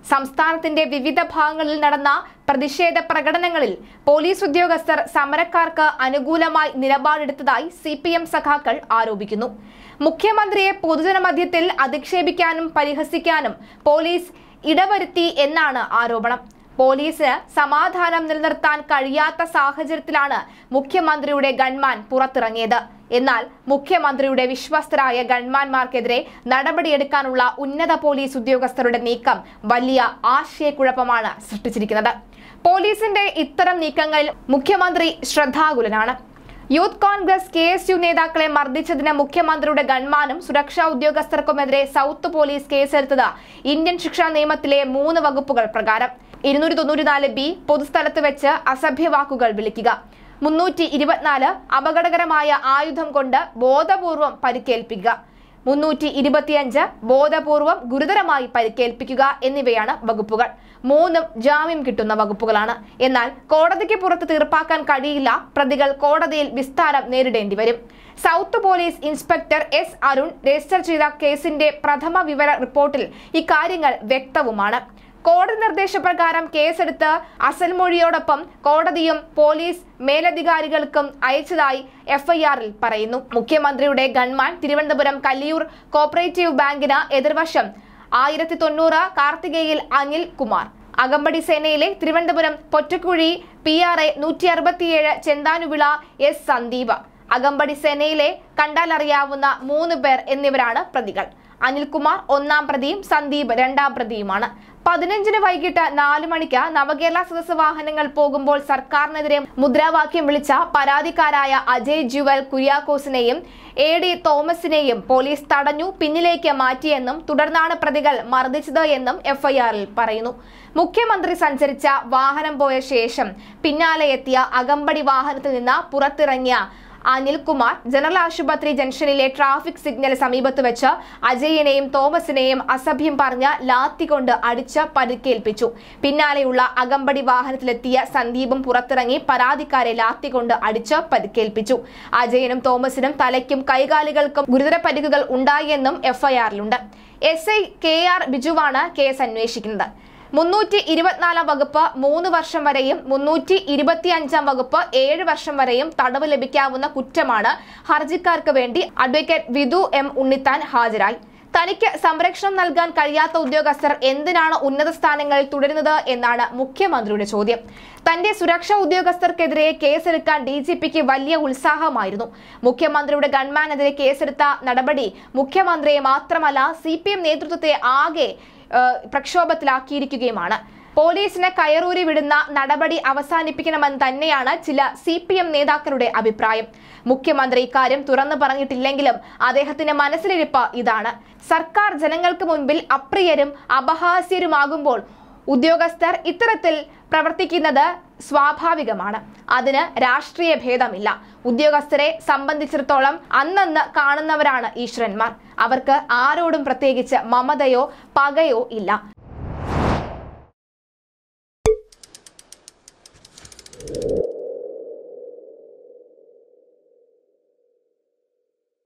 സംസ്ഥാനത്തിന്റെ വിവിധ ഭാഗങ്ങളിൽ നടന്ന പ്രതിഷേധ പ്രകടനങ്ങളിൽ പോലീസ് ഉദ്യോഗസ്ഥർ സമരക്കാർക്ക് അനുകൂലമായി നിലപാടെടുത്തതായി സി പി എം സഖാക്കൾ ആരോപിക്കുന്നു മുഖ്യമന്ത്രിയെ പൊതുജനമധ്യത്തിൽ അധിക്ഷേപിക്കാനും പരിഹസിക്കാനും പോലീസ് ഇടവരുത്തി എന്നാണ് ആരോപണം പോലീസിന് സമാധാനം നിലനിർത്താൻ കഴിയാത്ത സാഹചര്യത്തിലാണ് മുഖ്യമന്ത്രിയുടെ ഗൺമാൻ പുറത്തിറങ്ങിയത് എന്നാൽ മുഖ്യമന്ത്രിയുടെ വിശ്വസ്തരായ ഗൺമാന്മാർക്കെതിരെ നടപടിയെടുക്കാനുള്ള ഉന്നത പോലീസ് ഉദ്യോഗസ്ഥരുടെ നീക്കം വലിയ ആശയക്കുഴപ്പമാണ് സൃഷ്ടിച്ചിരിക്കുന്നത് പോലീസിന്റെ ഇത്തരം നീക്കങ്ങളിൽ മുഖ്യമന്ത്രി ശ്രദ്ധാകുലനാണ് Youth Congress K S U നേതാക്കളെ മർദ്ദിച്ചതിന് മുഖ്യമന്ത്രിയുടെ ഗൺമാനും സുരക്ഷാ ഉദ്യോഗസ്ഥർക്കുമെതിരെ സൗത്ത് പോലീസ് കേസെടുത്തത് ഇന്ത്യൻ ശിക്ഷാ നിയമത്തിലെ മൂന്ന് വകുപ്പുകൾ പ്രകാരം ഇരുന്നൂറ്റി തൊണ്ണൂറ്റിനാല് ബി പൊതുസ്ഥലത്ത് വെച്ച് അസഭ്യവാക്കുകൾ വിളിക്കുക മുന്നൂറ്റി ഇരുപത്തിനാല് അപകടകരമായ ആയുധം കൊണ്ട് ബോധപൂർവം പരിക്കേൽപ്പിക്കുക മുന്നൂറ്റി ഇരുപത്തിയഞ്ച് ബോധപൂർവം ഗുരുതരമായി പരിക്കേൽപ്പിക്കുക എന്നിവയാണ് വകുപ്പുകൾ മൂന്നും ജാമ്യം കിട്ടുന്ന വകുപ്പുകളാണ് എന്നാൽ കോടതിക്ക് പുറത്ത് തീർപ്പാക്കാൻ കഴിയില്ല പ്രതികൾ കോടതിയിൽ വിസ്താരം നേരിടേണ്ടി വരും south police inspector S Arun register ചെയ്ത കേസിന്റെ പ്രഥമ വിവര റിപ്പോർട്ടിൽ ഇക്കാര്യങ്ങൾ വ്യക്തവുമാണ് കോടതി നിർദ്ദേശപ്രകാരം കേസെടുത്ത് അസൽ മൊഴിയോടൊപ്പം കോടതിയും പോലീസ് മേലധികാരികൾക്കും അയച്ചതായി എഫ്ഐആറിൽ പറയുന്നു മുഖ്യമന്ത്രിയുടെ ഗൺമാൻ തിരുവനന്തപുരം കല്ലിയൂർ കോപ്പറേറ്റീവ് ബാങ്കിന് എതിർവശം ആയിരത്തി തൊണ്ണൂറ് കാർത്തികയിൽ അനിൽ കുമാർ അകമ്പടി സേനയിലെ Thiruvananthapuram Pottakkuzhi P R A നൂറ്റി അറുപത്തിയേഴ് ചെന്താനുവിള എസ് സന്ദീപ് അകമ്പടി സേനയിലെ കണ്ടാലറിയാവുന്ന മൂന്ന് പേർ എന്നിവരാണ് പ്രതികൾ അനിൽകുമാർ ഒന്നാം പ്രതിയും സന്ദീപ് രണ്ടാം പ്രതിയുമാണ് പതിനഞ്ചിന് വൈകിട്ട് നാലു മണിക്ക് നവകേരള സദസ് വാഹനങ്ങൾ പോകുമ്പോൾ സർക്കാരിനെതിരെ മുദ്രാവാക്യം വിളിച്ച പരാതിക്കാരായ അജയ് ജുവൽ കുര്യാക്കോസിനെയും എ ഡി തോമസിനെയും പോലീസ് തടഞ്ഞു പിന്നിലേക്ക് മാറ്റിയെന്നും തുടർന്നാണ് പ്രതികൾ മർദ്ദിച്ചത് എന്നും എഫ്ഐആറിൽ പറയുന്നു മുഖ്യമന്ത്രി സഞ്ചരിച്ച വാഹനം പോയ ശേഷം പിന്നാലെ എത്തിയ അകമ്പടി വാഹനത്തിൽ നിന്ന് പുറത്തിറങ്ങിയ അനിൽകുമാർ ജനറൽ ആശുപത്രി ജംഗ്ഷനിലെ ട്രാഫിക് സിഗ്നൽ സമീപത്ത് വെച്ച് അജയനെയും തോമസിനെയും അസഭ്യം പറഞ്ഞ ലാത്തി കൊണ്ട് അടിച്ച് പരിക്കേൽപ്പിച്ചു പിന്നാലെയുള്ള അകമ്പടി വാഹനത്തിലെത്തിയ സന്ദീപും പുറത്തിറങ്ങി പരാതിക്കാരെ ലാത്തി കൊണ്ട് അടിച്ച് പരിക്കേൽപ്പിച്ചു അജയനും തോമസിനും തലയ്ക്കും കൈകാലുകൾക്കും ഗുരുതര പരിക്കുകൾ ഉണ്ടായെന്നും എഫ്ഐആറിലുണ്ട് എസ് ഐ കെ ആർ ബിജുവാണ് കേസ് അന്വേഷിക്കുന്നത് മുന്നൂറ്റി ഇരുപത്തിനാലാം വകുപ്പ് മൂന്ന് വർഷം വരെയും മുന്നൂറ്റി ഇരുപത്തി അഞ്ചാം വകുപ്പ് ഏഴ് വർഷം വരെയും തടവ് ലഭിക്കാവുന്ന കുറ്റമാണ് ഹർജിക്കാർക്ക് വേണ്ടി അഡ്വക്കേറ്റ് വിധു എം ഉണ്ണിത്താൻ ഹാജരായി തനിക്ക് സംരക്ഷണം നൽകാൻ കഴിയാത്ത ഉദ്യോഗസ്ഥർ എന്തിനാണ് ഉന്നത സ്ഥാനങ്ങളിൽ തുടരുന്നത് എന്നാണ് മുഖ്യമന്ത്രിയുടെ ചോദ്യം തന്റെ സുരക്ഷാ ഉദ്യോഗസ്ഥർക്കെതിരെ കേസെടുക്കാൻ ഡി ജി പിക്ക് വലിയ ഉത്സാഹമായിരുന്നു മുഖ്യമന്ത്രിയുടെ ഗൺമാനെതിരെ കേസെടുത്ത നടപടി മുഖ്യമന്ത്രിയെ മാത്രമല്ല സി പി എം നേതൃത്വത്തെ ആകെ ഏഹ്, പ്രക്ഷോഭത്തിലാക്കിയിരിക്കുകയുമാണ് പോലീസിനെ കയറൂരി വിടുന്ന നടപടി അവസാനിപ്പിക്കണമെന്ന് തന്നെയാണ് ചില സി പി എം നേതാക്കളുടെ അഭിപ്രായം മുഖ്യമന്ത്രി ഇക്കാര്യം തുറന്നു പറഞ്ഞിട്ടില്ലെങ്കിലും അദ്ദേഹത്തിന്റെ മനസ്സിലിരിപ്പ് ഇതാണ് സർക്കാർ ജനങ്ങൾക്ക് മുൻപിൽ അപ്രിയരും അപഹാസ്യരുമാകുമ്പോൾ ഉദ്യോഗസ്ഥർ ഇത്തരത്തിൽ പ്രവർത്തിക്കുന്നത് സ്വാഭാവികമാണ് അതിന് രാഷ്ട്രീയ ഭേദമില്ല ഉദ്യോഗസ്ഥരെ സംബന്ധിച്ചിടത്തോളം അന്നന്ന് കാണുന്നവരാണ് ഈശ്വരന്മാർ അവർക്ക് ആരോടും പ്രത്യേകിച്ച് മമതയോ പകയോ ഇല്ല